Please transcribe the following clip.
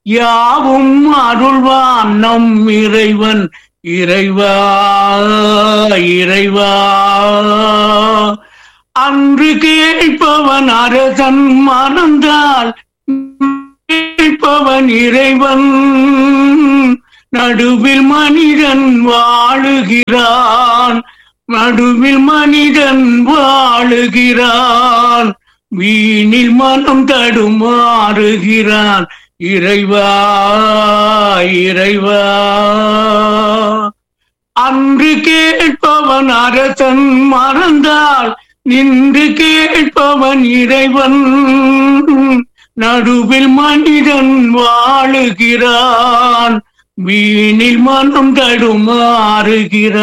யாவும் அருள்வான் நம் இறைவன் இறைவா இறைவா அன்று கேட்பவன் அரசன் மறந்தால் கேட்பவன் இறைவன் நடுவில் மனிதன் வாழுகிறான் நடுவில் மனிதன் வாழுகிறான் வீணில் மனம் தடுமாறுகிறான் இறைவா இறைவா அன்று கேட்பவன் அரசன் மறந்தால் நின்று கேட்பவன் இறைவன் நடுவில் மனிதன் வாழுகிறான் வீணில் மனம் தடுமாறுகிறான்